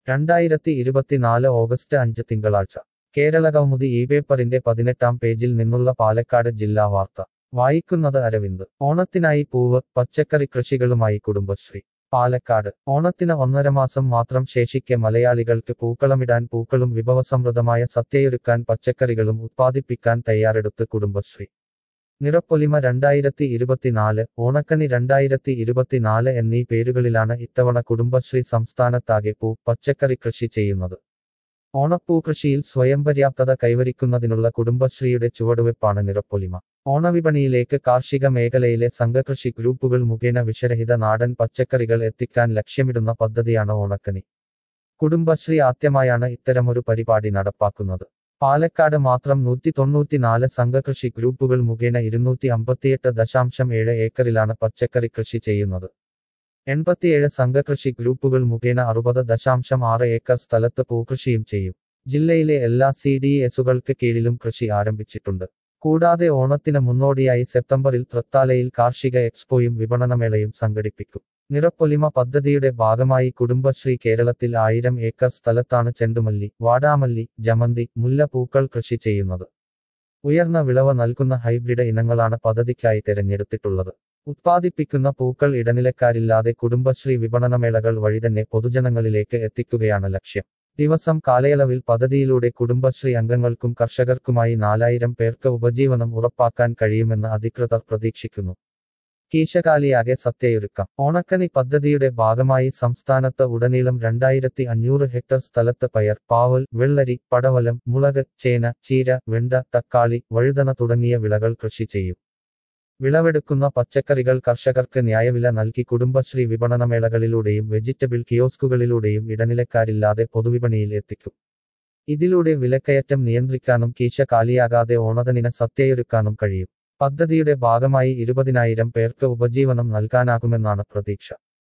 രണ്ടായിരത്തി ഇരുപത്തിനാല് ഓഗസ്റ്റ് അഞ്ച് തിങ്കളാഴ്ച കേരളകൗമുദി ഈ പേപ്പറിന്റെ പതിനെട്ടാം പേജിൽ നിന്നുള്ള പാലക്കാട് ജില്ലാ വാർത്ത വായിക്കുന്നത് അരവിന്ദ് ഓണത്തിനായി പൂവ് പച്ചക്കറി കൃഷികളുമായി കുടുംബശ്രീ പാലക്കാട് ഓണത്തിന് ഒന്നര മാസം മാത്രം ശേഷിക്കെ മലയാളികൾക്ക് പൂക്കളമിടാൻ പൂക്കളും വിഭവസമൃദ്ധമായ സദ്യയൊരുക്കാൻ പച്ചക്കറികളും ഉത്പാദിപ്പിക്കാൻ തയ്യാറെടുത്ത് കുടുംബശ്രീ നിറപ്പൊലിമ രണ്ടായിരത്തി ഇരുപത്തിനാല് ഓണക്കനി രണ്ടായിരത്തി ഇരുപത്തിനാല് എന്നീ പേരുകളിലാണ് ഇത്തവണ കുടുംബശ്രീ സംസ്ഥാനത്താകെ പൂ പച്ചക്കറി കൃഷി ചെയ്യുന്നത് ഓണപ്പൂ കൃഷിയിൽ സ്വയം പര്യാപ്തത കൈവരിക്കുന്നതിനുള്ള കുടുംബശ്രീയുടെ ചുവടുവെപ്പാണ് നിറപ്പൊലിമ ഓണവിപണിയിലേക്ക് കാർഷിക മേഖലയിലെ സംഘകൃഷി ഗ്രൂപ്പുകൾ മുഖേന വിഷരഹിത നാടൻ പച്ചക്കറികൾ എത്തിക്കാൻ ലക്ഷ്യമിടുന്ന പദ്ധതിയാണ് ഓണക്കനി കുടുംബശ്രീ ആദ്യമായാണ് ഇത്തരമൊരു പരിപാടി നടപ്പാക്കുന്നത് പാലക്കാട് മാത്രം നൂറ്റി തൊണ്ണൂറ്റിനാല് സംഘകൃഷി ഗ്രൂപ്പുകൾ മുഖേന ഇരുന്നൂറ്റി അമ്പത്തിയെട്ട് ദശാംശം ഏഴ് ഏക്കറിലാണ് പച്ചക്കറി കൃഷി ചെയ്യുന്നത് എൺപത്തിയേഴ് സംഘകൃഷി ഗ്രൂപ്പുകൾ മുഖേന അറുപത് ദശാംശം ആറ് ഏക്കർ സ്ഥലത്ത് പൂക്കൃഷിയും ചെയ്യും ജില്ലയിലെ എല്ലാ സി ഡി എസുകൾക്ക് കീഴിലും കൃഷി ആരംഭിച്ചിട്ടുണ്ട് കൂടാതെ ഓണത്തിന് മുന്നോടിയായി സെപ്റ്റംബറിൽ തൃത്താലയിൽ കാർഷിക എക്സ്പോയും വിപണനമേളയും സംഘടിപ്പിക്കും നിറപ്പൊലിമ പദ്ധതിയുടെ ഭാഗമായി കുടുംബശ്രീ കേരളത്തിൽ ആയിരം ഏക്കർ സ്ഥലത്താണ് ചെണ്ടുമല്ലി വാടാമല്ലി ജമന്തി മുല്ല പൂക്കൾ കൃഷി ചെയ്യുന്നത് ഉയർന്ന വിളവ് നൽകുന്ന ഹൈബ്രിഡ് ഇനങ്ങളാണ് പദ്ധതിക്കായി തിരഞ്ഞെടുത്തിട്ടുള്ളത് ഉത്പാദിപ്പിക്കുന്ന പൂക്കൾ ഇടനിലക്കാരില്ലാതെ കുടുംബശ്രീ വിപണനമേളകൾ വഴി തന്നെ പൊതുജനങ്ങളിലേക്ക് എത്തിക്കുകയാണ് ലക്ഷ്യം ദിവസം കാലയളവിൽ പദ്ധതിയിലൂടെ കുടുംബശ്രീ അംഗങ്ങൾക്കും കർഷകർക്കുമായി നാലായിരം പേർക്ക് ഉപജീവനം ഉറപ്പാക്കാൻ കഴിയുമെന്ന് അധികൃതർ പ്രതീക്ഷിക്കുന്നു കീശകാലിയാകെ സത്യയൊരുക്കാം ഓണക്കനി പദ്ധതിയുടെ ഭാഗമായി സംസ്ഥാനത്ത് ഉടനീളം രണ്ടായിരത്തി അഞ്ഞൂറ് ഹെക്ടർ സ്ഥലത്ത് പയർ പാവൽ വെള്ളരി പടവലം മുളക് ചേന ചീര വെണ്ട തക്കാളി വഴുതന തുടങ്ങിയ വിളകൾ കൃഷി ചെയ്യും വിളവെടുക്കുന്ന പച്ചക്കറികൾ കർഷകർക്ക് ന്യായവില നൽകി കുടുംബശ്രീ വിപണനമേളകളിലൂടെയും വെജിറ്റബിൾ കിയോസ്കുകളിലൂടെയും ഇടനിലക്കാരില്ലാതെ പൊതുവിപണിയിൽ എത്തിക്കും ഇതിലൂടെ വിലക്കയറ്റം നിയന്ത്രിക്കാനും കീശ കാലിയാകാതെ ഓണതനിന് സത്യയൊരുക്കാനും കഴിയും പദ്ധതിയുടെ ഭാഗമായി ഇരുപതിനായിരം പേർക്ക് ഉപജീവനം നൽകാനാകുമെന്നാണ് പ്രതീക്ഷ